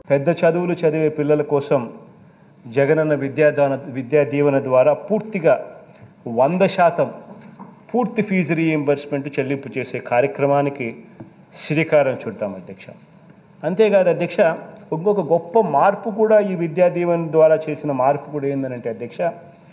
పెద్ద చదువులు చదివే పిల్లల కోసం జగనన్న విద్యాదాన విద్యా దీవెన ద్వారా పూర్తిగా వంద శాతం పూర్తి ఫీజు రీఎంబర్స్మెంట్ చెల్లింపు చేసే కార్యక్రమానికి శ్రీకారం చుట్టాం అధ్యక్ష అంతేకాదు అధ్యక్ష ఇంకొక గొప్ప మార్పు కూడా ఈ విద్యా దీవెన ద్వారా చేసిన మార్పు కూడా ఏంటంటే అధ్యక్ష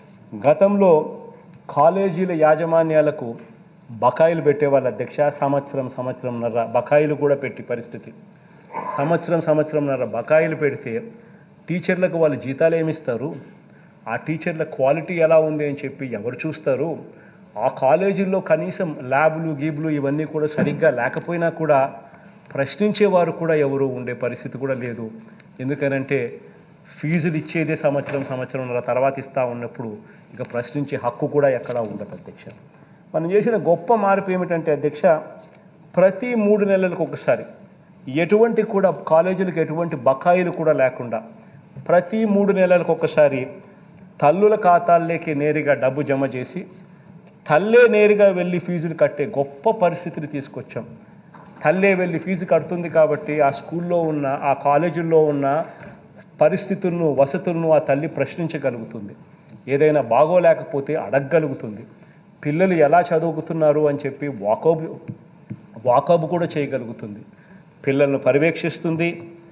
గతంలో కాలేజీల యాజమాన్యాలకు బకాయిలు పెట్టేవాళ్ళు అధ్యక్ష సంవత్సరం సంవత్సరంన్నర బకాయిలు కూడా పెట్టి పరిస్థితి సంవత్సరం సంవత్సరంన్నర బకాయిలు పెడితే టీచర్లకు వాళ్ళు జీతాలు ఏమిస్తారు ఆ టీచర్ల క్వాలిటీ ఎలా ఉంది అని చెప్పి ఎవరు చూస్తారు ఆ కాలేజీల్లో కనీసం ల్యాబులు గీబులు ఇవన్నీ కూడా సరిగ్గా లేకపోయినా కూడా ప్రశ్నించేవారు కూడా ఎవరు ఉండే పరిస్థితి కూడా లేదు ఎందుకనంటే ఫీజులు ఇచ్చేదే సంవత్సరం సంవత్సరంన్నర తర్వాత ఇస్తూ ఉన్నప్పుడు ఇక ప్రశ్నించే హక్కు కూడా ఎక్కడా ఉండదు అధ్యక్ష మనం చేసిన గొప్ప మార్పు ఏమిటంటే అధ్యక్ష ప్రతి మూడు నెలలకు ఒకసారి ఎటువంటి కూడా కాలేజీలకు ఎటువంటి బకాయిలు కూడా లేకుండా ప్రతి మూడు నెలలకు ఒకసారి తల్లుల ఖాతాల్లోకి నేరుగా డబ్బు జమ చేసి తల్లే నేరుగా వెళ్ళి ఫీజులు కట్టే గొప్ప పరిస్థితిని తీసుకొచ్చాం తల్లే వెళ్ళి ఫీజు కడుతుంది కాబట్టి ఆ స్కూల్లో ఉన్న ఆ కాలేజీల్లో ఉన్న పరిస్థితులను వసతులను ఆ తల్లి ప్రశ్నించగలుగుతుంది ఏదైనా బాగోలేకపోతే అడగగలుగుతుంది పిల్లలు ఎలా చదువుకుతున్నారు అని చెప్పి వాకబ్ వాకబ్ కూడా చేయగలుగుతుంది పిల్లలను పర్యవేక్షిస్తుంది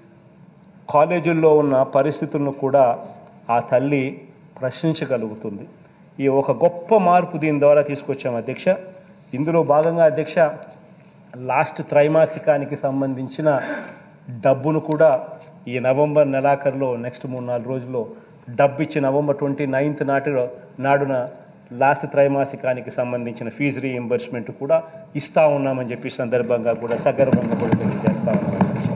కాలేజీల్లో ఉన్న పరిస్థితులను కూడా ఆ తల్లి ప్రశ్నించగలుగుతుంది ఈ ఒక గొప్ప మార్పు దీని ద్వారా తీసుకొచ్చాం అధ్యక్ష ఇందులో భాగంగా అధ్యక్ష లాస్ట్ త్రైమాసికానికి సంబంధించిన డబ్బును కూడా ఈ నవంబర్ నెలాఖరులో నెక్స్ట్ మూడు నాలుగు రోజుల్లో డబ్బు ఇచ్చి నవంబర్ ట్వంటీ నైన్త్ నాటి నాడున లాస్ట్ త్రైమాసికానికి సంబంధించిన ఫీజు రీఎంబర్స్మెంట్ కూడా ఇస్తా ఉన్నామని చెప్పి సందర్భంగా కూడా సగర్వంగా కూడా తెలియజేస్తా ఉన్నాం అధ్యక్ష.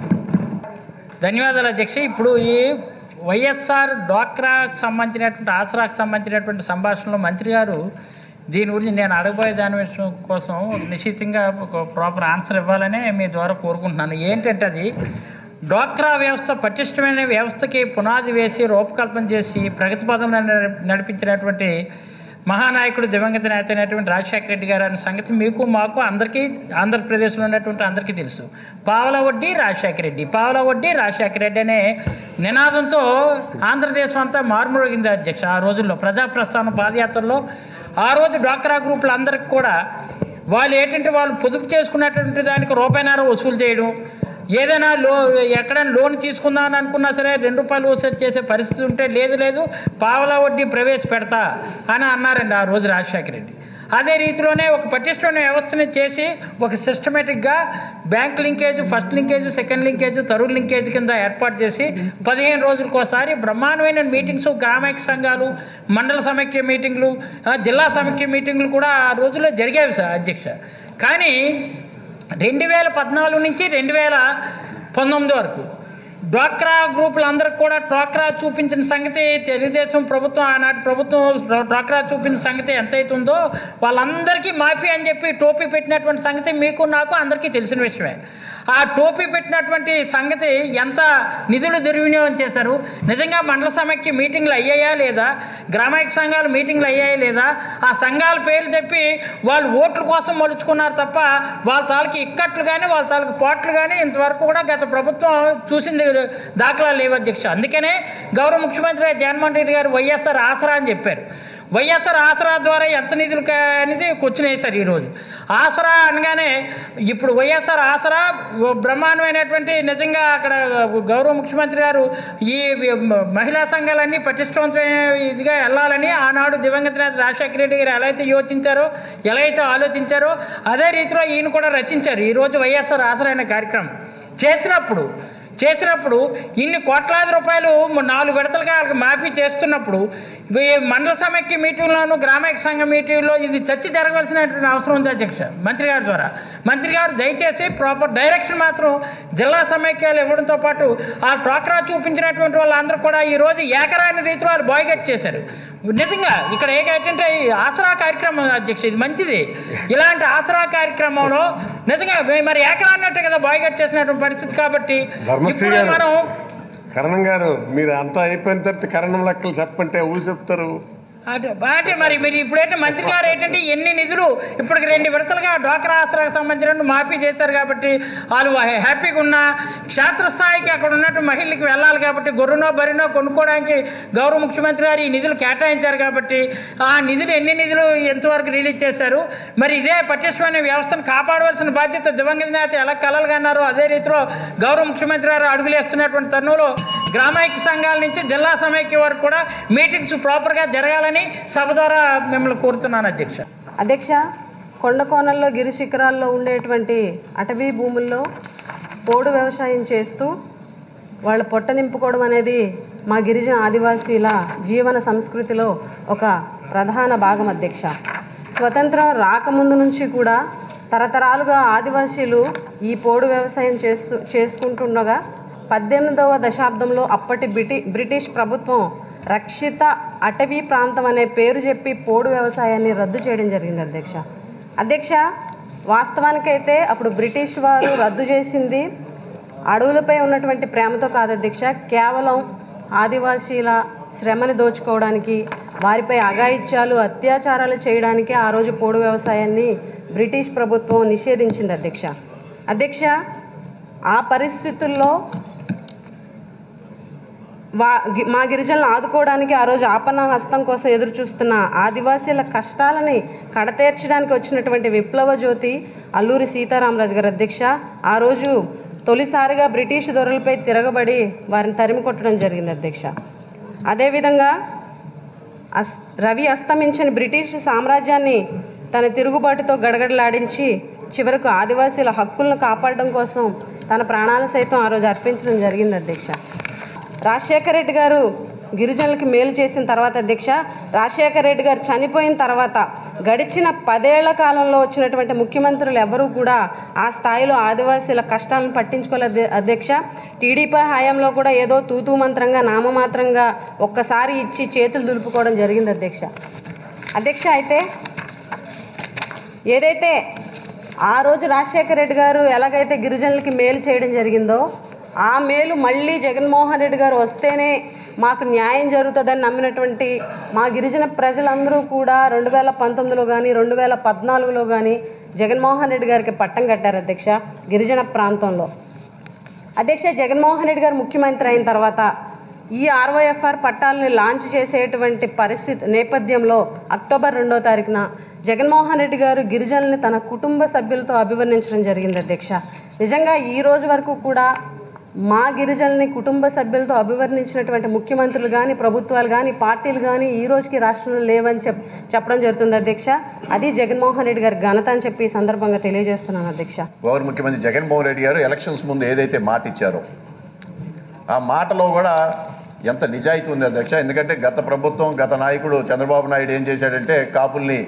ధన్యవాదాలు అధ్యక్ష ఇప్పుడు ఈ వైఎస్ఆర్ డ్వాక్రాకు సంబంధించినటువంటి ఆసరాకు సంబంధించినటువంటి సంభాషణలో మంత్రి గారు దీని గురించి నేను అడగబోయే దాని విషయం కోసం ఒక నిశ్చితంగా ఒక ప్రాపర్ ఆన్సర్ ఇవ్వాలనే మీ ద్వారా కోరుకుంటున్నాను ఏంటంటే అది డ్వాక్రా వ్యవస్థ పటిష్టమైన వ్యవస్థకి పునాది వేసి రూపకల్పన చేసి ప్రగతి పదంలో నడి- నడిపించినటువంటి మహానాయకుడు దివంగత నేత అయినటువంటి రాజశేఖర రెడ్డి గారు అనే సంగతి మీకు మాకు అందరికీ ఆంధ్రప్రదేశ్లో ఉన్నటువంటి అందరికీ తెలుసు పావల వడ్డీ రాజశేఖర రెడ్డి పావల వడ్డీ రాజశేఖర రెడ్డి అనే నినాదంతో ఆంధ్రదేశం అంతా మారుమోగింది అధ్యక్ష ఆ రోజుల్లో ప్రజాప్రస్థానం పాదయాత్రలో ఆ రోజు డ్వాక్రా గ్రూపులు అందరికి కూడా వాళ్ళు ఏంటంటే వాళ్ళు పొదుపు చేసుకున్నటువంటి దానికి రూపాయినార వసూలు చేయడం ఏదైనా లో ఎక్కడైనా లోన్ తీసుకుందామని అనుకున్నా సరే రెండు రూపాయలు వసూలు చేసే పరిస్థితి ఉంటే లేదు లేదు పావలా వడ్డీ ప్రవేశపెడతా అని అన్నారండి ఆ రోజు రాజశేఖర రెడ్డి అదే రీతిలోనే ఒక పటిష్టమైన వ్యవస్థని చేసి ఒక సిస్టమేటిక్గా bank linkage first linkage second linkage third linkage కింద ఏర్పాటు చేసి పదిహేను రోజులకోసారి బ్రహ్మాండమైన మీటింగ్స్ గ్రామైక సంఘాలు మండల సమైక్య మీటింగ్లు ఆ, జిల్లా సమైక్య మీటింగ్లు కూడా ఆ రోజుల్లో జరిగేవి సార్ అధ్యక్ష కానీ రెండు వేల పద్నాలుగు నుంచి రెండు వేల పంతొమ్మిది వరకు డ్వాక్రా గ్రూపులందరికి కూడా డ్వాక్రా చూపించిన సంగతి తెలుగుదేశం ప్రభుత్వం ఆనాటి ప్రభుత్వం డ్వాక్రా చూపించిన సంగతి ఎంతైతే ఉందో వాళ్ళందరికీ మాఫీ అని చెప్పి టోపీ పెట్టినటువంటి సంగతి మీకు నాకు అందరికీ తెలిసిన విషయమే ఆ టోపీ పెట్టినటువంటి సంగతి ఎంత నిధులు దుర్వినియోగం చేశారు నిజంగా మండల సమైక్య మీటింగ్లు అయ్యాయా లేదా గ్రామైక సంఘాలు మీటింగ్లు అయ్యాయా లేదా ఆ సంఘాల పేర్లు చెప్పి వాళ్ళు ఓట్ల కోసం మలుచుకున్నారు తప్ప వాళ్ళ తాలూకు ఇక్కట్లు కానీ వాళ్ళ తాలూకు పోట్లు కానీ ఇంతవరకు కూడా గత ప్రభుత్వం చూసింది దాఖలా లేవు అధ్యక్ష అందుకనే గౌరవ ముఖ్యమంత్రి జగన్మోహన్ రెడ్డి గారు వైఎస్ఆర్ ఆసరా అని చెప్పారు వైఎస్ఆర్ ఆసరా ద్వారా ఎంత నిధులు కా- అనేది క్వశ్చన్ వేశారు ఈరోజు ఆసరా అనగానే ఇప్పుడు వైఎస్ఆర్ ఆసరా బ్రహ్మాండమైనటువంటి నిజంగా అక్కడ గౌరవ ముఖ్యమంత్రి గారు ఈ మ- మహిళా సంఘాలన్నీ పటిష్టవంతమైన ఇదిగా వెళ్ళాలని ఆనాడు దివంగత నేత రాజశేఖర రెడ్డి గారు ఎలా అయితే యోచించారో ఎలా అయితే ఆలోచించారో అదే రీతిలో ఈయన కూడా రచించారు ఈరోజు వైఎస్ఆర్ ఆసరా అనే కార్యక్రమం చేసినప్పుడు చేసినప్పుడు ఇన్ని కోట్లాది రూపాయలు మ- నాలుగు విడతలుగా వాళ్ళకి మాఫీ చేస్తున్నప్పుడు ఈ మండల సమైక్య మీటింగ్లోను గ్రామైక సంఘ మీటింగ్లో ఇది చర్చ జరగవలసినటువంటి అవసరం ఉంది అధ్యక్ష మంత్రి గారి ద్వారా మంత్రి గారు దయచేసి ప్రాపర్ డైరెక్షన్ మాత్రం జిల్లా సమైక్యాలు ఇవ్వడంతో పాటు ఆ డ్వాక్రా చూపించినటువంటి వాళ్ళందరూ కూడా ఈరోజు ఏకరాని రీతిలో వాళ్ళు బాయ్గట్ చేశారు నిజంగా ఇక్కడ ఏంటంటే ఈ ఆసరా కార్యక్రమం అధ్యక్ష ఇది మంచిది ఇలాంటి ఆసరా కార్యక్రమంలో నిజంగా మరి ఏకరాన్నట్టు కదా బాయ్గట్ చేసినటువంటి పరిస్థితి కాబట్టి ధర్మశ్రీ ఇప్పుడు గారు. మనం కరణం గారు మీరు అంతా అయిపోయిన తర్వాత కరణం లెక్కలు చెప్పంటే ఊరు చెప్తారు అంటే అంటే మరి మీరు ఇప్పుడైతే మంత్రి గారు ఏంటంటే ఎన్ని నిధులు ఇప్పటికి రెండు విడతలుగా డ్వాక్రా ఆసరాకు సంబంధించిన మాఫీ చేశారు కాబట్టి వాళ్ళు హ్యా- హ్యాపీగా ఉన్న క్షేత్రస్థాయికి అక్కడ ఉన్నట్టు మహిళలకు వెళ్ళాలి కాబట్టి గొర్రెనో బరినో కొనుక్కోవడానికి గౌరవ ముఖ్యమంత్రి గారు ఈ నిధులు కేటాయించారు కాబట్టి ఆ నిధులు ఎన్ని నిధులు ఎంతవరకు రిలీజ్ చేశారు మరి ఇదే పటిష్టమైన వ్యవస్థను కాపాడవలసిన బాధ్యత దివంగత నేత ఎలా కలలుగా అన్నారో అదే రీతిలో గౌరవ ముఖ్యమంత్రి గారు అడుగులేస్తున్నటువంటి తరుణంలో గ్రామైక్య సంఘాల నుంచి జిల్లా సమైక్య వరకు కూడా మీటింగ్స్ ప్రాపర్గా జరగాలని సభ ద్వారా మిమ్మల్ని కోరుతున్నాను అధ్యక్ష అధ్యక్ష కొండ కోణల్లో గిరి శిఖరాల్లో ఉండేటువంటి అటవీ భూముల్లో పోడు వ్యవసాయం చేస్తూ వాళ్ళ పొట్ట నింపుకోవడం అనేది మా గిరిజన ఆదివాసీల జీవన సంస్కృతిలో ఒక ప్రధాన భాగం అధ్యక్ష స్వతంత్రం రాకముందు నుంచి కూడా తరతరాలుగా ఆదివాసీలు ఈ పోడు వ్యవసాయం చేస్తూ చేసుకుంటుండగా పద్దెనిమిదవ దశాబ్దంలో అప్పటి బ్రిటి బ్రిటిష్ ప్రభుత్వం రక్షిత అటవీ ప్రాంతం అనే పేరు చెప్పి పోడు వ్యవసాయాన్ని రద్దు చేయడం జరిగింది అధ్యక్ష అధ్యక్ష వాస్తవానికైతే అప్పుడు బ్రిటిష్ వారు రద్దు చేసింది అడవులపై ఉన్నటువంటి ప్రేమతో కాదు అధ్యక్ష కేవలం ఆదివాసీల శ్రమని దోచుకోవడానికి వారిపై అఘాయిత్యాలు అత్యాచారాలు చేయడానికి ఆ రోజు పోడు వ్యవసాయాన్ని బ్రిటిష్ ప్రభుత్వం నిషేధించింది అధ్యక్ష అధ్యక్ష ఆ పరిస్థితుల్లో వా గి- మా గిరిజనులు ఆదుకోవడానికి ఆ రోజు ఆపన్న హస్తం కోసం ఎదురు చూస్తున్న ఆదివాసీల కష్టాలని కడతేర్చడానికి వచ్చినటువంటి విప్లవ జ్యోతి అల్లూరి సీతారామరాజు గారు అధ్యక్ష ఆ రోజు తొలిసారిగా బ్రిటిష్ దొరలపై తిరగబడి వారిని తరిమి కొట్టడం జరిగింది అధ్యక్ష అదేవిధంగా అస్ రవి అస్తమించిన బ్రిటిష్ సామ్రాజ్యాన్ని తన తిరుగుబాటుతో గడగడలాడించి చివరకు ఆదివాసీల హక్కులను కాపాడడం కోసం తన ప్రాణాలు సైతం ఆ రోజు అర్పించడం జరిగింది అధ్యక్ష రాజశేఖర రెడ్డి గారు గిరిజనులకి మేలు చేసిన తర్వాత అధ్యక్ష రాజశేఖర రెడ్డి గారు చనిపోయిన తర్వాత గడిచిన పదేళ్ల కాలంలో వచ్చినటువంటి ముఖ్యమంత్రులు ఎవరూ కూడా ఆ స్థాయిలో ఆదివాసీల కష్టాలను పట్టించుకోలేదు అధ్యక్ష టీడీపీ హయాంలో కూడా ఏదో తూతూ మంత్రంగా నామమాత్రంగా ఒక్కసారి ఇచ్చి చేతులు దులుపుకోవడం జరిగింది అధ్యక్ష అధ్యక్ష అయితే ఏదైతే ఆ రోజు రాజశేఖర రెడ్డి గారు ఎలాగైతే గిరిజనులకి మేలు చేయడం జరిగిందో ఆ మేలు మళ్ళీ జగన్మోహన్ రెడ్డి గారు వస్తేనే మాకు న్యాయం జరుగుతుందని నమ్మినటువంటి మా గిరిజన ప్రజలందరూ కూడా రెండు వేల పంతొమ్మిదిలో కానీ రెండు వేల పద్నాలుగులో కానీ జగన్మోహన్ రెడ్డి గారికి పట్టం కట్టారు అధ్యక్ష గిరిజన ప్రాంతంలో అధ్యక్ష జగన్మోహన్ రెడ్డి గారు ముఖ్యమంత్రి అయిన తర్వాత ఈ ఆర్వైఎఫ్ఆర్ పట్టాలని లాంచ్ చేసేటువంటి పరిస్థితి నేపథ్యంలో అక్టోబర్ రెండో తారీఖున జగన్మోహన్ రెడ్డి గారు గిరిజనుల్ని తన కుటుంబ సభ్యులతో అభివర్ణించడం జరిగింది అధ్యక్ష నిజంగా ఈ రోజు వరకు కూడా మా గిరిజనుల్ని కుటుంబ సభ్యులతో అభివర్ణించినటువంటి ముఖ్యమంత్రులు కానీ ప్రభుత్వాలు కానీ పార్టీలు కానీ ఈ రోజుకి రాష్ట్రంలో లేవని చెప్ చెప్పడం జరుగుతుంది అధ్యక్ష అది జగన్మోహన్ రెడ్డి గారి ఘనత అని చెప్పి ఈ సందర్భంగా తెలియజేస్తున్నాను అధ్యక్ష గౌరవ ముఖ్యమంత్రి జగన్మోహన్ రెడ్డి గారు ఎలక్షన్స్ ముందు ఏదైతే మాట ఇచ్చారో ఆ మాటలో కూడా ఎంత నిజాయితీ ఉంది అధ్యక్ష ఎందుకంటే గత ప్రభుత్వం గత నాయకుడు చంద్రబాబు నాయుడు ఏం చేశాడంటే కాపుల్ని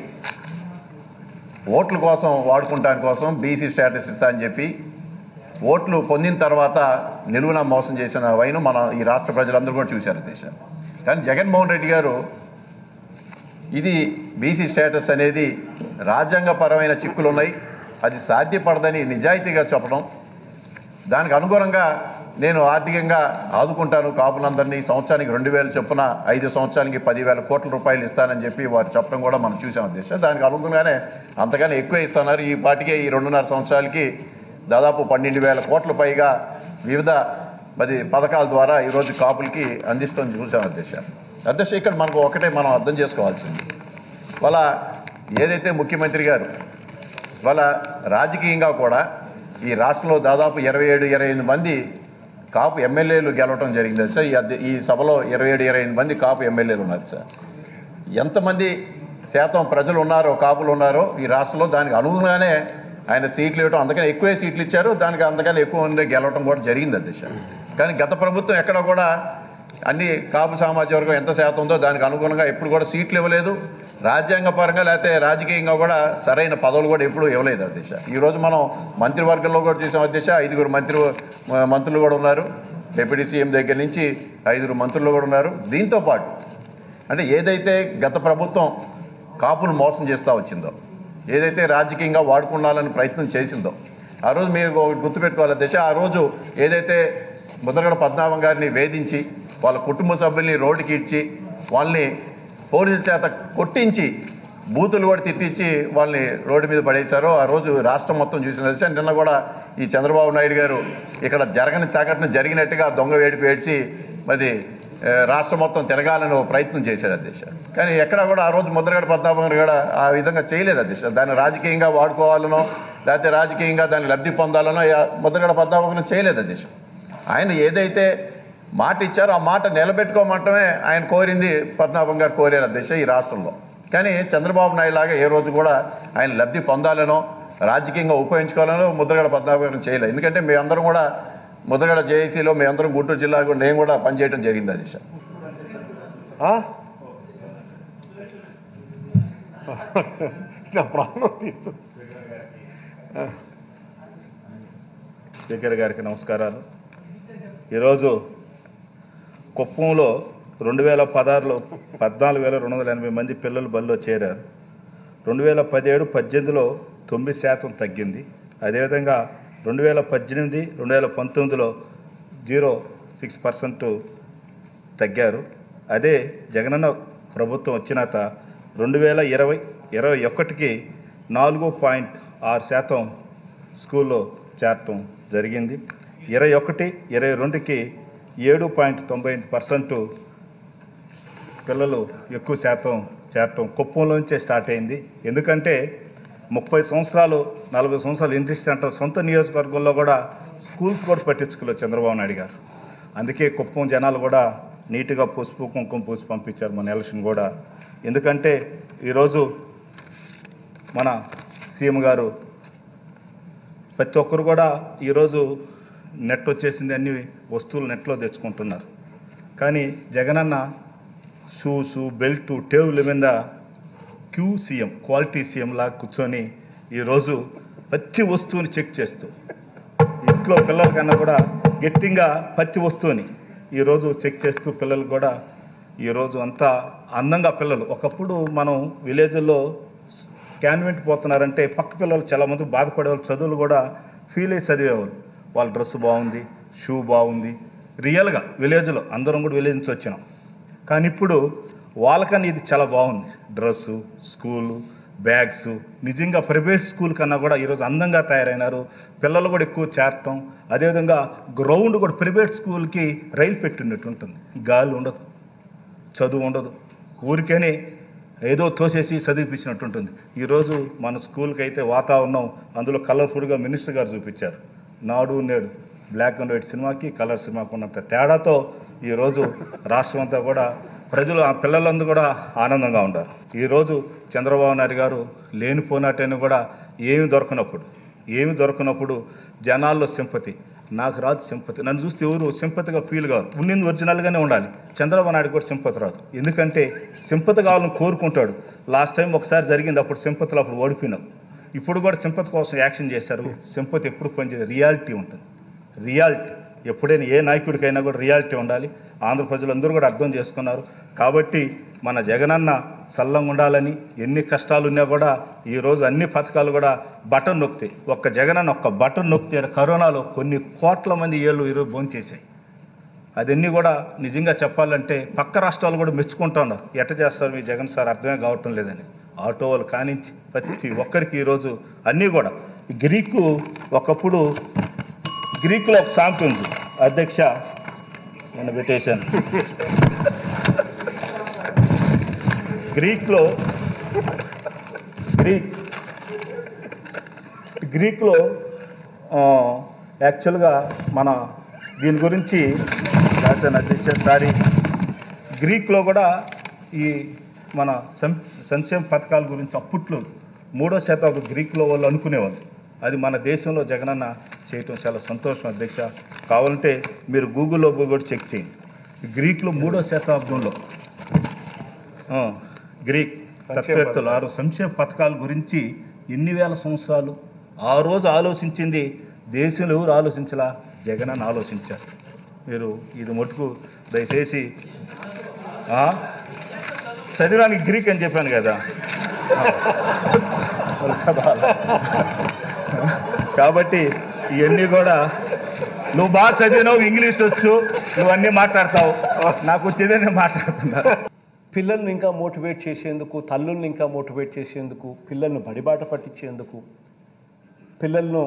ఓట్ల కోసం వాడుకుంటాని కోసం బీసీ స్టేటస్ ఇస్తా అని చెప్పి ఓట్లు పొందిన తర్వాత నిలువున మోసం చేసిన వైను మన ఈ రాష్ట్ర ప్రజలందరూ కూడా చూశారు అధ్యక్ష కానీ జగన్మోహన్ రెడ్డి గారు ఇది బీసీ స్టేటస్ అనేది రాజ్యాంగపరమైన చిక్కులు ఉన్నాయి అది సాధ్యపడదని నిజాయితీగా చెప్పడం దానికి అనుగుణంగా నేను ఆర్థికంగా ఆదుకుంటాను కాపులందరినీ సంవత్సరానికి రెండు వేలు చొప్పున ఐదు సంవత్సరానికి పదివేల కోట్ల రూపాయలు ఇస్తానని చెప్పి వారు చెప్పడం కూడా మనం చూసాం అధ్యక్ష దానికి అనుగుణంగానే అంతగానే ఎక్కువ ఇస్తున్నారు ఈ పాటికే ఈ రెండున్నర సంవత్సరాలకి దాదాపు పన్నెండు వేల కోట్ల పైగా వివిధ మరి పథకాల ద్వారా ఈరోజు కాపులకి అందిస్తాం చూసాం అధ్యక్ష అధ్యక్ష ఇక్కడ మనకు ఒకటే మనం అర్థం చేసుకోవాల్సింది వాళ్ళ ఏదైతే ముఖ్యమంత్రి గారు వాళ్ళ రాజకీయంగా కూడా ఈ రాష్ట్రంలో దాదాపు ఇరవై ఏడు ఇరవై ఎనిమిది మంది కాపు ఎమ్మెల్యేలు గెలవటం జరిగింది సార్ ఈ అధ్య- ఈ సభలో ఇరవై ఏడు ఇరవై ఎనిమిది మంది కాపు ఎమ్మెల్యేలు ఉన్నారు సార్ ఎంతమంది శాతం ప్రజలు ఉన్నారో కాపులు ఉన్నారో ఈ రాష్ట్రంలో దానికి అనుగుణంగానే ఆయన సీట్లు ఇవ్వడం అందుకని ఎక్కువే సీట్లు ఇచ్చారు దానికి అంతకన్నా ఎక్కువ మంది గెలవటం కూడా జరిగింది అధ్యక్ష కానీ గత ప్రభుత్వం ఎక్కడ కూడా అన్ని కాపు సామాజిక వర్గం ఎంత శాతం ఉందో దానికి అనుగుణంగా ఎప్పుడు కూడా సీట్లు ఇవ్వలేదు రాజ్యాంగపరంగా లేకపోతే రాజకీయంగా కూడా సరైన పదవులు కూడా ఎప్పుడు ఇవ్వలేదు అధ్యక్ష ఈరోజు మనం మంత్రివర్గంలో కూడా చూసాం అధ్యక్ష ఐదుగురు మంత్రి మంత్రులు కూడా ఉన్నారు డిప్యూటీ సీఎం దగ్గర నుంచి ఐదుగురు మంత్రులు కూడా ఉన్నారు దీంతో పాటు అంటే ఏదైతే గత ప్రభుత్వం కాపును మోసం చేస్తూ వచ్చిందో ఏదైతే రాజకీయంగా వాడుకున్నాలని ప్రయత్నం చేసిందో ఆ రోజు మీరు ఒకటి గుర్తుపెట్టుకోవాలి దశ ఆ రోజు ఏదైతే ముద్రగడ పద్మనాభం గారిని వేధించి వాళ్ళ కుటుంబ సభ్యుల్ని రోడ్డుకి ఇచ్చి వాళ్ళని పోలీసుల చేత కొట్టించి బూతులు కూడా తిట్టించి వాళ్ళని రోడ్డు మీద పడేశారు ఆ రోజు రాష్ట్రం మొత్తం చూసిన తెలిసి నిన్న కూడా ఈ చంద్రబాబు నాయుడు గారు ఇక్కడ జరగని సంఘటన జరిగినట్టుగా దొంగ వేడిపి ఏడ్చి మరి ఏ, రాష్ట్రం మొత్తం తిరగాలని ఒక ప్రయత్నం చేశాడు అధ్యక్ష కానీ ఎక్కడ కూడా ఆ రోజు ముద్రగడ పద్మనాభం గారు కూడా ఆ విధంగా చేయలేదు అధ్యక్ష దాన్ని రాజకీయంగా వాడుకోవాలనో లేకపోతే రాజకీయంగా దాన్ని లబ్ధి పొందాలనో యా- ముద్రగడ పద్మనాభం గారు చేయలేదు అధ్యక్ష ఆయన ఏదైతే మాట ఇచ్చారో ఆ మాట నిలబెట్టుకోమంటమే ఆయన కోరింది పద్మనాభం గారు కోరారు అధ్యక్ష ఈ రాష్ట్రంలో కానీ చంద్రబాబు నాయుడు లాగా ఏ రోజు కూడా ఆయన లబ్ధి పొందాలనో రాజకీయంగా ఉపయోగించుకోవాలనో ముద్రగడ పద్మనాభం గారు చేయలేదు ఎందుకంటే మీ అందరం కూడా ముద్రగడ జేఏసీలో మీ అందరం గుంటూరు జిల్లా కూడా నేను కూడా పనిచేయడం జరిగింది అధ్యక్ష ఆ? నా ప్రాణం తీస్తు స్పీకర్ గారికి నమస్కారాలు ఈరోజు కుప్పంలో రెండు వేల పదహారులో పద్నాలుగు వేల రెండు వందల ఎనభై మంది పిల్లలు బడిలో చేరారు రెండు వేల పదిహేడు పద్దెనిమిదిలో తొమ్మిది శాతం తగ్గింది అదేవిధంగా రెండు వేల పద్దెనిమిది రెండు వేల పంతొమ్మిదిలో జీరో సిక్స్ పర్సెంట్ తగ్గారు అదే జగనన్న ప్రభుత్వం వచ్చినాక రెండు వేల ఇరవై ఇరవై ఒకటికి నాలుగు పాయింట్ ఆరు శాతం స్కూల్లో చేరటం జరిగింది ఇరవై ఒకటి ఇరవై రెండుకి ఏడు పాయింట్ తొంభై ఎనిమిది పర్సెంట్ పిల్లలు ఎక్కువ శాతం చేరటం కుప్పంలోంచే స్టార్ట్ అయింది ఎందుకంటే ముప్పై సంవత్సరాలు నలభై సంవత్సరాలు ఇండస్ట్రీ అంటారు సొంత నియోజకవర్గంలో కూడా స్కూల్స్ కూడా పట్టించుకోలేదు చంద్రబాబు నాయుడు గారు అందుకే కుప్పం జనాలు కూడా నీట్గా పసుపు కుంకుమ పూసి పంపించారు మన ఎలక్షన్ కూడా ఎందుకంటే ఈరోజు మన సీఎం గారు ప్రతి ఒక్కరు కూడా ఈరోజు నెట్ వచ్చేసింది అన్ని వస్తువులు నెట్లో తెచ్చుకుంటున్నారు కానీ జగనన్న షూసు బెల్టు టేబుల్ మీద క్యూ సీఎం క్వాలిటీ సీఎం లాగా కూర్చొని ఈరోజు ప్రతి వస్తువుని చెక్ చేస్తూ ఇంట్లో పిల్లల కన్నా కూడా గట్టిగా ప్రతి వస్తువుని ఈరోజు చెక్ చేస్తూ పిల్లలు కూడా ఈరోజు అంతా అందంగా పిల్లలు ఒకప్పుడు మనం విలేజ్లో క్యాన్వెంట్ పోతున్నారంటే పక్క పిల్లలు చాలామంది బాధపడేవాళ్ళు చదువులు కూడా ఫీల్ అయ్యి చదివేవాళ్ళు వాళ్ళ డ్రెస్ బాగుంది షూ బాగుంది రియల్గా విలేజ్లో అందరం కూడా విలేజ్ నుంచి వచ్చినాం కానీ ఇప్పుడు వాళ్ళకన్నా ఇది చాలా బాగుంది డ్రెస్సు స్కూలు బ్యాగ్స్ నిజంగా ప్రైవేట్ స్కూల్ కన్నా కూడా ఈరోజు అందంగా తయారైనారు పిల్లలు కూడా ఎక్కువ చేరటం అదేవిధంగా గ్రౌండ్ కూడా ప్రైవేట్ స్కూల్కి రైలు పెట్టినట్టు ఉంటుంది గాలి ఉండదు చదువు ఉండదు ఊరికేనే ఏదో తోసేసి చదివిపించినట్టు ఉంటుంది ఈరోజు మన స్కూల్కి అయితే వాతావరణం అందులో కలర్ఫుల్గా మినిస్టర్ గారు చూపించారు నాడు నేడు బ్లాక్ అండ్ వైట్ సినిమాకి కలర్ సినిమాకి ఉన్నంత తేడాతో ఈరోజు రాష్ట్రం అంతా కూడా ప్రజలు ఆ పిల్లలందరూ కూడా ఆనందంగా ఉన్నారు ఈరోజు చంద్రబాబు నాయుడు గారు లేనిపోయినట్టని కూడా ఏమి దొరకనప్పుడు ఏమి దొరకనప్పుడు జనాల్లో సింపతి నాకు రాదు సింపతి నన్ను చూస్తే ఎవరు సింపతిగా ఫీల్ కాదు ఉండింది ఒరిజినల్గానే ఉండాలి చంద్రబాబు నాయుడు కూడా సింపతి రాదు ఎందుకంటే సింపతి కావాలని కోరుకుంటాడు లాస్ట్ టైం ఒకసారి జరిగింది అప్పుడు సింపతిలో అప్పుడు ఓడిపోయినావు ఇప్పుడు కూడా సింపతి కోసం యాక్షన్ చేశారు సింపతి ఎప్పుడు పనిచేది రియాలిటీ ఉంటుంది రియాలిటీ ఎప్పుడైనా ఏ నాయకుడికైనా కూడా రియాలిటీ ఉండాలి ఆంధ్ర ప్రజలందరూ కూడా అర్థం చేసుకున్నారు కాబట్టి మన జగనన్న సల్లంగా ఉండాలని ఎన్ని కష్టాలు ఉన్నా కూడా ఈరోజు అన్ని పథకాలు కూడా బటన్ నొక్కుతాయి ఒక్క జగనన్న ఒక్క బటన్ నొక్కితే కరోనాలో కొన్ని కోట్ల మంది ఏళ్ళు ఈరోజు భోంచేసాయి అదన్నీ కూడా నిజంగా చెప్పాలంటే పక్క రాష్ట్రాలు కూడా మెచ్చుకుంటున్నారు ఎట్ట చేస్తారు మీ జగన్ సార్ అర్థమే కావటం లేదని ఆటో వాళ్ళు కానించి ప్రతి ఒక్కరికి ఈరోజు అన్నీ కూడా గ్రీకు ఒకప్పుడు గ్రీకులో ఒక సామెత ఉంది అధ్యక్ష నేను పెట్టేశాను గ్రీక్లో గ్రీక్ గ్రీక్లో ఆ, యాక్చువల్గా మన దీని గురించి రాశాను అధ్యక్ష సారీ గ్రీక్లో కూడా ఈ మన సం సంక్షేమ పథకాల గురించి అప్పట్లో మూడో శతాబ్దం గ్రీక్లో వాళ్ళు అనుకునేవాళ్ళు అది మన దేశంలో జగనన్న చేయటం చాలా సంతోషం అధ్యక్ష కావాలంటే మీరు గూగుల్లో పోయి కూడా చెక్ చేయండి గ్రీక్లో మూడో శతాబ్దంలో ఆ, గ్రీక్ తత్వేత్తలు ఆరు సంక్షేమ పథకాల గురించి ఎన్ని వేల సంవత్సరాలు ఆ రోజు ఆలోచించింది దేశంలో ఎవరు ఆలోచించలా జగన్ అని ఆలోచించారు మీరు ఇది మటుకు దయచేసి ఆ, చదివడానికి గ్రీక్ అని చెప్పాను కదా ఆ, మరి చదవాలి. కాబట్టి ఇవన్నీ కూడా నువ్వు బాగా చదివినావు ఇంగ్లీష్ వచ్చు నువ్వు అన్నీ మాట్లాడతావు నాకు వచ్చేదే నేను మాట్లాడుతున్నా పిల్లల్ని ఇంకా మోటివేట్ చేసేందుకు తల్లుల్ని ఇంకా మోటివేట్ చేసేందుకు పిల్లల్ని బడిబాట పట్టించేందుకు పిల్లలను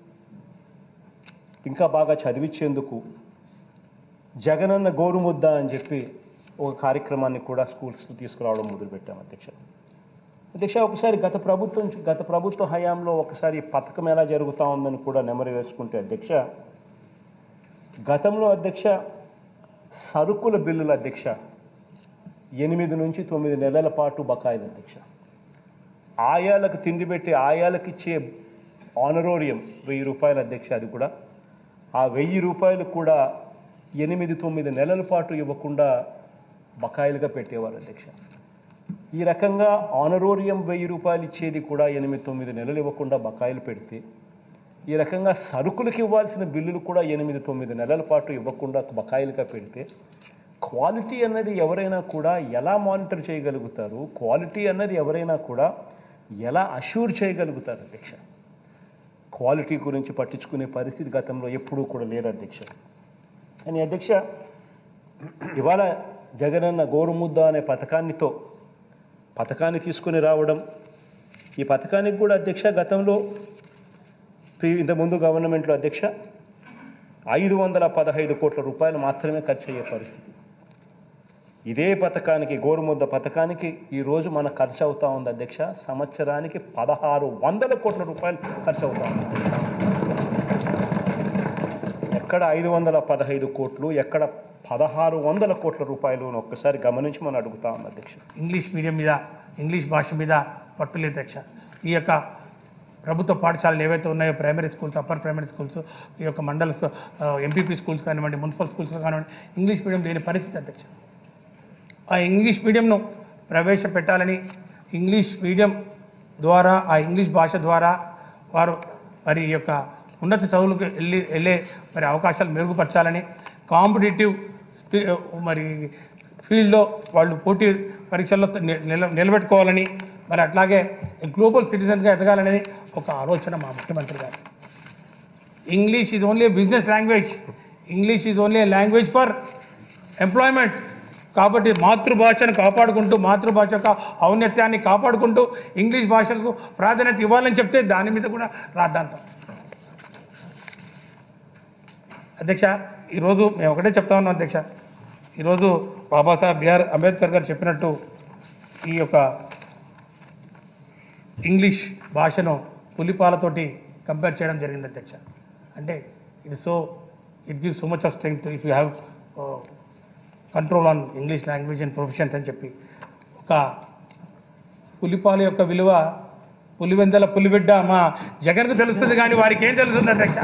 ఇంకా బాగా చదివించేందుకు జగనన్న గోరుముద్ద అని చెప్పి ఒక కార్యక్రమాన్ని కూడా స్కూల్స్ తీసుకురావడం మొదలుపెట్టాం అధ్యక్ష అధ్యక్ష ఒకసారి గత ప్రభుత్వం గత ప్రభుత్వ హయాంలో ఒకసారి ఈ పథకం ఎలా జరుగుతూ ఉందని కూడా నెమరు వేసుకుంటే అధ్యక్ష గతంలో అధ్యక్ష సరుకుల బిల్లుల అధ్యక్ష ఎనిమిది నుంచి తొమ్మిది నెలల పాటు బకాయిలు అధ్యక్ష ఆయాలకు తిండి పెట్టి ఆయాలకు ఇచ్చే ఆనరోరియం వెయ్యి రూపాయల అధ్యక్ష అది కూడా ఆ వెయ్యి రూపాయలు కూడా ఎనిమిది తొమ్మిది నెలల పాటు ఇవ్వకుండా బకాయిలుగా పెట్టేవారు అధ్యక్ష ఈ రకంగా ఆనరోరియం వెయ్యి రూపాయలు ఇచ్చేది కూడా ఎనిమిది తొమ్మిది నెలలు ఇవ్వకుండా బకాయిలు పెడితే ఈ రకంగా సరుకులకు ఇవ్వాల్సిన బిల్లులు కూడా ఎనిమిది తొమ్మిది నెలల పాటు ఇవ్వకుండా బకాయిలుగా పెడితే క్వాలిటీ అన్నది ఎవరైనా కూడా ఎలా మానిటర్ చేయగలుగుతారు క్వాలిటీ అన్నది ఎవరైనా కూడా ఎలా అష్యూర్ చేయగలుగుతారు అధ్యక్ష క్వాలిటీ గురించి పట్టించుకునే పరిస్థితి గతంలో ఎప్పుడూ కూడా లేదు అధ్యక్ష కానీ అధ్యక్ష ఇవాళ జగనన్న గోరుముద్ద అనే పథకాన్నితో పథకాన్ని తీసుకుని రావడం ఈ పథకానికి కూడా అధ్యక్ష గతంలో ప్రీ- ఇంతకుముందు గవర్నమెంట్లో అధ్యక్ష ఐదు వందల పదహైదు కోట్ల రూపాయలు మాత్రమే ఖర్చు అయ్యే పరిస్థితి ఇదే పథకానికి గోరుముద్ద పథకానికి ఈరోజు మన ఖర్చు అవుతా ఉంది అధ్యక్ష సంవత్సరానికి పదహారు వందల కోట్ల రూపాయలు ఖర్చు అవుతా ఉంది ఎక్కడ ఐదు వందల పదహైదు కోట్లు ఎక్కడ పదహారు వందల కోట్ల రూపాయలు అని ఒక్కసారి గమనించి మనం అడుగుతా ఉన్నాం అధ్యక్ష ఇంగ్లీష్ మీడియం మీద ఇంగ్లీష్ భాష మీద పట్టు లేదు అధ్యక్ష ఈ యొక్క ప్రభుత్వ పాఠశాలలు ఏవైతే ఉన్నాయో primary schools upper primary schools ఈ యొక్క మండల స్కూ ఎంపీపీ స్కూల్స్ కానివ్వండి మున్సిపల్ స్కూల్స్ కానివ్వండి ఇంగ్లీష్ మీడియం లేని పరిస్థితి అధ్యక్ష ఆ ఇంగ్లీష్ మీడియంను ప్రవేశపెట్టాలని ఇంగ్లీష్ మీడియం ద్వారా ఆ ఇంగ్లీష్ భాష ద్వారా వారు మరి ఈ యొక్క ఉన్నత చదువులకు వెళ్ళి వెళ్ళే మరి అవకాశాలు మెరుగుపరచాలని కాంపిటేటివ్ స్పీ- మరి ఫీల్డ్లో వాళ్ళు పోటీ పరీక్షల్లో ని- నిల నిలబెట్టుకోవాలని మరి అట్లాగే గ్లోబల్ సిటిజన్గా ఎదగాలనేది ఒక ఆలోచన మా ముఖ్యమంత్రి గారు English is only business language English is only language for employment కాబట్టి మాతృభాషను కాపాడుకుంటూ మాతృభాష యొక్క ఔన్నత్యాన్ని కాపాడుకుంటూ ఇంగ్లీష్ భాషకు ప్రాధాన్యత ఇవ్వాలని చెప్తే దాని మీద కూడా రాద్దాంతం అధ్యక్ష ఈరోజు మేము ఒకటే చెప్తా ఉన్నాం అధ్యక్ష ఈరోజు బాబాసాహెబ్ బిఆర్ అంబేద్కర్ గారు చెప్పినట్టు ఈ యొక్క ఇంగ్లీష్ భాషను పులిపాలతోటి కంపేర్ చేయడం జరిగింది అధ్యక్ష అంటే it so it give so much of strength if you have control on English language and professions అని చెప్పి ఒక పులిపాల యొక్క విలువ పులివెందల పులిబిడ్డ మా జగన్కు తెలుస్తుంది కానీ వారికి ఏం తెలుస్తుంది అధ్యక్ష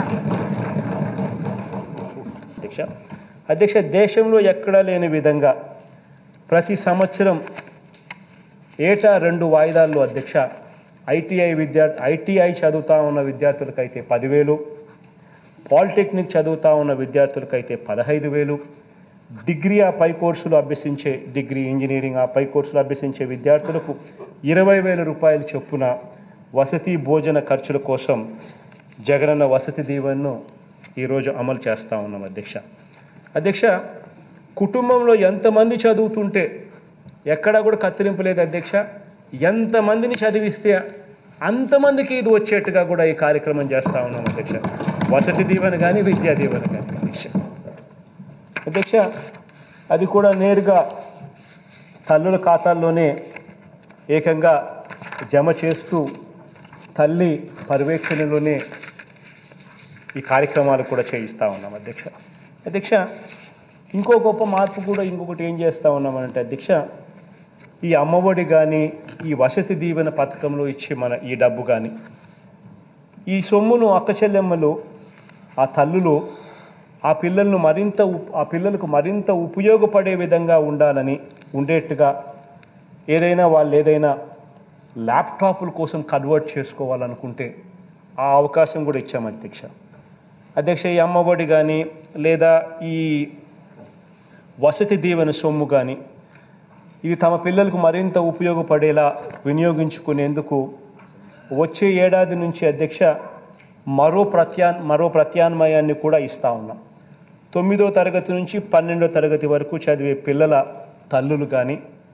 అధ్యక్ష అధ్యక్ష దేశంలో ఎక్కడా లేని విధంగా ప్రతి సంవత్సరం ఏటా రెండు వాయిదాల్లో అధ్యక్ష ఐటీఐ విద్యార్థి ఐటీఐ చదువుతా ఉన్న విద్యార్థులకైతే పదివేలు పాలిటెక్నిక్ చదువుతా ఉన్న విద్యార్థులకైతే పదహైదు వేలు డిగ్రీ ఆ పై కోర్సులు అభ్యసించే డిగ్రీ ఇంజనీరింగ్ ఆ పై కోర్సులు అభ్యసించే విద్యార్థులకు ఇరవై వేల రూపాయల చొప్పున వసతి భోజన ఖర్చుల కోసం జగనన్న వసతి దీవెనను ఈరోజు అమలు చేస్తూ ఉన్నాం అధ్యక్ష అధ్యక్ష కుటుంబంలో ఎంతమంది చదువుతుంటే ఎక్కడా కూడా కత్తిరింపు లేదు అధ్యక్ష ఎంతమందిని చదివిస్తే అంతమందికి ఇది వచ్చేట్టుగా కూడా ఈ కార్యక్రమం చేస్తూ ఉన్నాం అధ్యక్ష వసతి దీవెన కానీ విద్యా దీవెన కానీ అధ్యక్ష అధ్యక్ష అది కూడా నేరుగా తల్లుల ఖాతాల్లోనే ఏకంగా జమ చేస్తూ తల్లి పర్యవేక్షణలోనే ఈ కార్యక్రమాలు కూడా చేయిస్తూ ఉన్నాం అధ్యక్ష అధ్యక్ష ఇంకో గొప్ప మార్పు కూడా ఇంకొకటి ఏం చేస్తూ ఉన్నామనంటే అధ్యక్ష ఈ అమ్మఒడి కానీ ఈ వసతి దీవెన పథకంలో ఇచ్చే మన ఈ డబ్బు కానీ ఈ సొమ్మును అక్క చెల్లెమ్మలు ఆ తల్లులు ఆ పిల్లలను మరింత ఉప్- ఆ పిల్లలకు మరింత ఉపయోగపడే విధంగా ఉండాలని ఉండేట్టుగా ఏదైనా వాళ్ళు ఏదైనా ల్యాప్టాప్ల కోసం కన్వర్ట్ చేసుకోవాలనుకుంటే ఆ అవకాశం కూడా ఇచ్చాం అధ్యక్ష అధ్యక్ష ఈ అమ్మఒడి కానీ లేదా ఈ వసతి దీవెన సొమ్ము కానీ ఇవి తమ పిల్లలకు మరింత ఉపయోగపడేలా వినియోగించుకునేందుకు వచ్చే ఏడాది నుంచి అధ్యక్ష మరో ప్రత్యా మరో ప్రత్యామ్నాయాన్ని కూడా ఇస్తా ఉన్నాం తొమ్మిదో తరగతి నుంచి పన్నెండో తరగతి వరకు చదివే పిల్లల తల్లులు కానీ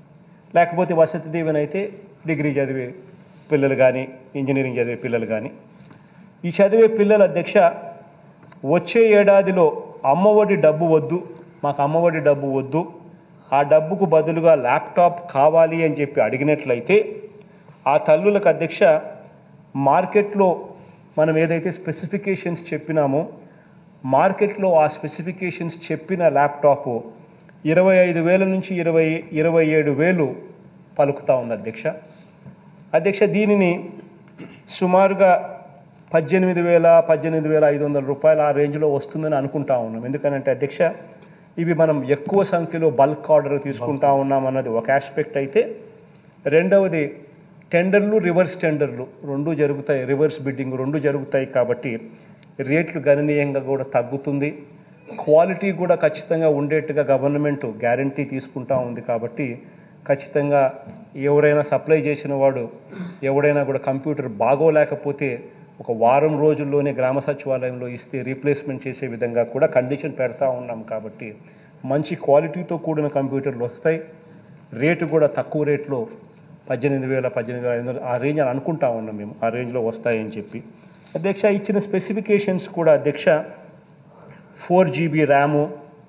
లేకపోతే వసతి దీవెన అయితే డిగ్రీ చదివే పిల్లలు కానీ ఇంజనీరింగ్ చదివే పిల్లలు కానీ ఈ చదివే పిల్లల అధ్యక్ష వచ్చే ఏడాదిలో అమ్మఒడి డబ్బు వద్దు మాకు అమ్మఒడి డబ్బు వద్దు ఆ డబ్బుకు బదులుగా ల్యాప్టాప్ కావాలి అని చెప్పి అడిగినట్లయితే ఆ తల్లులకు అధ్యక్ష మార్కెట్లో మనం ఏదైతే స్పెసిఫికేషన్స్ చెప్పినామో మార్కెట్లో ఆ స్పెసిఫికేషన్స్ చెప్పిన ల్యాప్టాప్ ఇరవై ఐదు వేల నుంచి ఇరవై ఇరవై ఏడు వేలు పలుకుతా ఉంది అధ్యక్ష అధ్యక్ష దీనిని సుమారుగా పద్దెనిమిది వేల పద్దెనిమిది వేల ఐదు వందల రూపాయలు ఆ రేంజ్లో వస్తుందని అనుకుంటా ఉన్నాం ఎందుకనంటే అధ్యక్ష ఇవి మనం ఎక్కువ సంఖ్యలో బల్క్ ఆర్డర్ తీసుకుంటా ఉన్నాం అన్నది ఒక ఆస్పెక్ట్ అయితే రెండవది టెండర్లు రివర్స్ టెండర్లు రెండు జరుగుతాయి రివర్స్ బిడ్డింగ్ రెండు జరుగుతాయి కాబట్టి రేట్లు గణనీయంగా కూడా తగ్గుతుంది క్వాలిటీ కూడా ఖచ్చితంగా ఉండేట్టుగా గవర్నమెంట్ గ్యారంటీ తీసుకుంటా ఉంది కాబట్టి ఖచ్చితంగా ఎవరైనా సప్లై చేసిన వాడు ఎవడైనా కూడా కంప్యూటర్ బాగోలేకపోతే ఒక వారం రోజుల్లోనే గ్రామ సచివాలయంలో ఇస్తే రీప్లేస్మెంట్ చేసే విధంగా కూడా కండిషన్ పెడతా ఉన్నాం కాబట్టి మంచి క్వాలిటీతో కూడిన కంప్యూటర్లు వస్తాయి రేటు కూడా తక్కువ రేట్లో పద్దెనిమిది వేల పద్దెనిమిది వేల ఐదు వందలు ఆ రేంజ్ అని అనుకుంటా ఉన్నాం మేము ఆ రేంజ్లో వస్తాయని చెప్పి అధ్యక్ష ఇచ్చిన స్పెసిఫికేషన్స్ కూడా అధ్యక్ష four GB RAM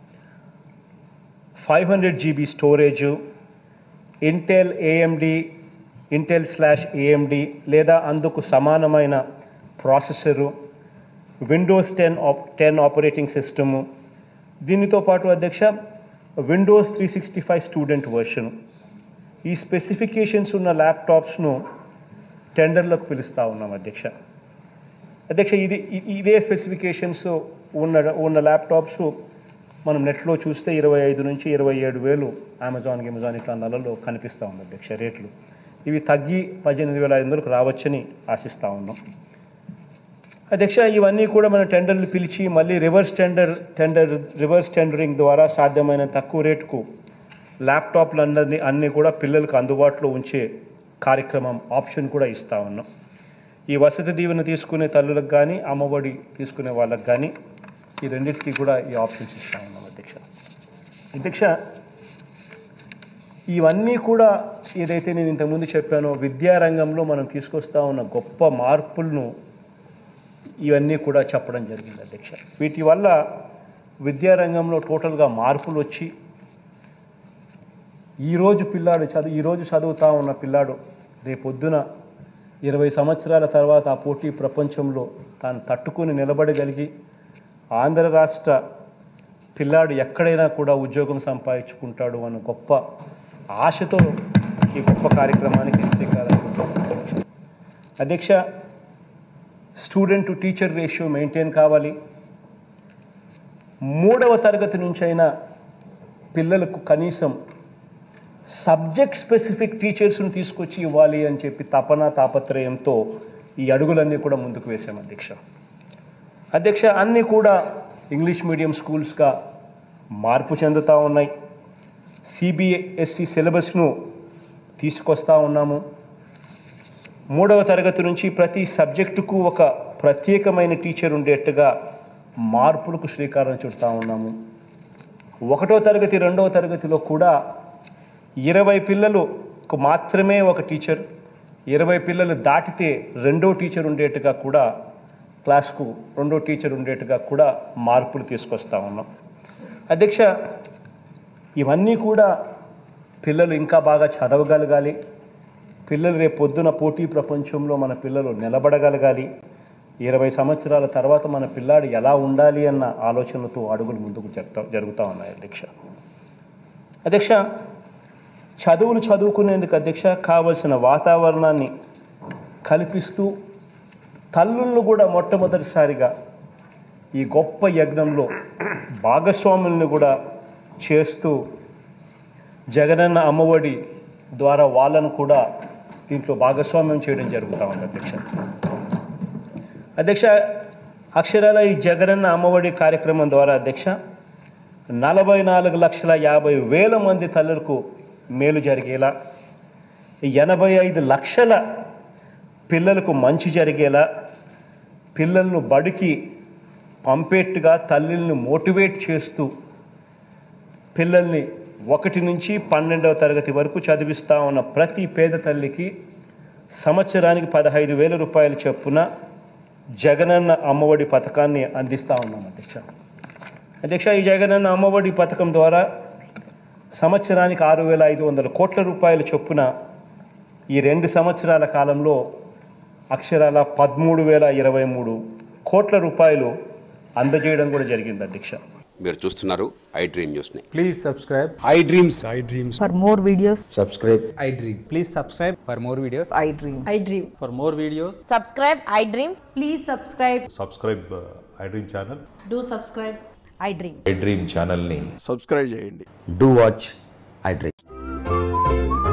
five hundred GB storage Intel AMD Intel slash AMD లేదా అందుకు సమానమైన ప్రాసెసరు విండోస్ టెన్ ఆప్ టెన్ ఆపరేటింగ్ సిస్టము దీనితో పాటు అధ్యక్ష Windows three sixty five student version ఈ స్పెసిఫికేషన్స్ ఉన్న ల్యాప్టాప్స్ను టెండర్లకు పిలుస్తూ ఉన్నాం అధ్యక్ష అధ్యక్ష ఇది ఇ- ఇదే స్పెసిఫికేషన్స్ ఉన్న ఉన్న ల్యాప్టాప్స్ మనం నెట్లో చూస్తే ఇరవై ఐదు నుంచి ఇరవై ఏడు వేలు అమెజాన్ గిమెజాన్ ఇట్లా నెలలో కనిపిస్తూ ఉంది అధ్యక్ష రేట్లు ఇవి తగ్గి పద్దెనిమిది వేల ఐదు వందలకు రావచ్చని ఆశిస్తూ ఉన్నాం అధ్యక్ష ఇవన్నీ కూడా మన టెండర్లు పిలిచి మళ్ళీ reverse tender tender reverse tendering ద్వారా సాధ్యమైన తక్కువ రేటుకు ల్యాప్టాప్లు అన్నీ అన్నీ కూడా పిల్లలకు అందుబాటులో ఉంచే కార్యక్రమం ఆప్షన్ కూడా ఇస్తూ ఉన్నాం ఈ వసతి దీవెన తీసుకునే తల్లులకు కానీ అమ్మఒడి తీసుకునే వాళ్ళకి కానీ ఈ రెండింటికి కూడా ఈ ఆప్షన్స్ ఇస్తూ ఉన్నాం అధ్యక్ష అధ్యక్ష ఇవన్నీ కూడా ఏదైతే నేను ఇంతకుముందు చెప్పానో విద్యారంగంలో మనం తీసుకొస్తా ఉన్న గొప్ప మార్పులను ఇవన్నీ కూడా చెప్పడం జరిగింది అధ్యక్ష వీటి వల్ల విద్యారంగంలో టోటల్గా మార్పులు వచ్చి ఈరోజు పిల్లాడు చదువు ఈరోజు చదువుతా ఉన్న పిల్లాడు రేపొద్దున ఇరవై సంవత్సరాల తర్వాత ఆ పోటీ ప్రపంచంలో తాను తట్టుకుని నిలబడగలిగి ఆంధ్ర రాష్ట్ర పిల్లాడు ఎక్కడైనా కూడా ఉద్యోగం సంపాదించుకుంటాడు అన్న గొప్ప ఆశతో ఈ గొప్ప కార్యక్రమానికి శ్రీకారం చుట్టాం. అధ్యక్ష student to teacher ratio maintain కావాలి మూడవ తరగతి నుంచైనా పిల్లలకు కనీసం సబ్జెక్ట్ స్పెసిఫిక్ టీచర్స్ని తీసుకొచ్చి ఇవ్వాలి అని చెప్పి తపన తాపత్రయంతో ఈ అడుగులన్నీ కూడా ముందుకు వేశాం అధ్యక్ష అధ్యక్ష అన్నీ కూడా ఇంగ్లీష్ మీడియం స్కూల్స్గా మార్పు చెందుతూ ఉన్నాయి సిబిఎస్ఈ సిలబస్ను తీసుకొస్తా ఉన్నాము మూడవ తరగతి నుంచి ప్రతి సబ్జెక్టుకు ఒక ప్రత్యేకమైన టీచర్ ఉండేట్టుగా మార్పులకు శ్రీకారం చుడతా ఉన్నాము ఒకటో తరగతి రెండవ తరగతిలో కూడా ఇరవై పిల్లలకు మాత్రమే ఒక టీచర్ ఇరవై పిల్లలు దాటితే రెండో టీచర్ ఉండేట్టుగా కూడా క్లాస్కు రెండో టీచర్ ఉండేట్టుగా కూడా మార్పులు తీసుకొస్తా ఉన్నాం అధ్యక్ష ఇవన్నీ కూడా పిల్లలు ఇంకా బాగా చదవగలగాలి పిల్లలు రేపు పొద్దున పోటీ ప్రపంచంలో మన పిల్లలు నిలబడగలగాలి ఇరవై సంవత్సరాల తర్వాత మన పిల్లాడు ఎలా ఉండాలి అన్న ఆలోచనతో అడుగులు ముందుకు జరుగుతా జరుగుతూ ఉన్నాయి అధ్యక్ష అధ్యక్ష చదువులు చదువుకునేందుకు అధ్యక్ష కావలసిన వాతావరణాన్ని కల్పిస్తూ తల్లులను కూడా మొట్టమొదటిసారిగా ఈ గొప్ప యజ్ఞంలో భాగస్వాములను కూడా చేస్తూ జగనన్న అమ్మఒడి ద్వారా వాళ్ళను కూడా దీంట్లో భాగస్వామ్యం చేయడం జరుగుతూ ఉంది అధ్యక్ష అధ్యక్ష అక్షరాల ఈ జగనన్న అమ్మఒడి కార్యక్రమం ద్వారా అధ్యక్ష నలభై నాలుగు లక్షల యాభై వేల మంది తల్లులకు మేలు జరిగేలా ఎనభై ఐదు లక్షల పిల్లలకు మంచి జరిగేలా పిల్లలను బడికి పంపేట్టుగా తల్లుల్ని మోటివేట్ చేస్తూ పిల్లల్ని ఒకటి నుంచి పన్నెండవ తరగతి వరకు చదివిస్తూ ఉన్న ప్రతి పేద తల్లికి సంవత్సరానికి పదహైదు వేల రూపాయల చొప్పున జగనన్న అమ్మఒడి పథకాన్ని అందిస్తూ ఉన్నాం అధ్యక్ష అధ్యక్ష ఈ జగనన్న అమ్మఒడి పథకం ద్వారా సంవత్సరానికి ఆరు వేల ఐదు వందల కోట్ల రూపాయల చొప్పున ఈ రెండు సంవత్సరాల కాలంలో అక్షరాల పదమూడు వేల ఇరవై మూడు కోట్ల రూపాయలు అందజేయడం కూడా జరిగింది అధ్యక్ష మీరు చూస్తున్నారు ఐ డ్రీమ్ న్యూస్ని Please subscribe I dreams. I Dreams. For more videos, Subscribe. I Dream. Please subscribe for more videos. I dream. I dream. For more videos. Subscribe, I dream. Please subscribe. Subscribe I dream channel Do subscribe. I dream. I dream ఛానల్ని Subscribe చేయండి do watch I dream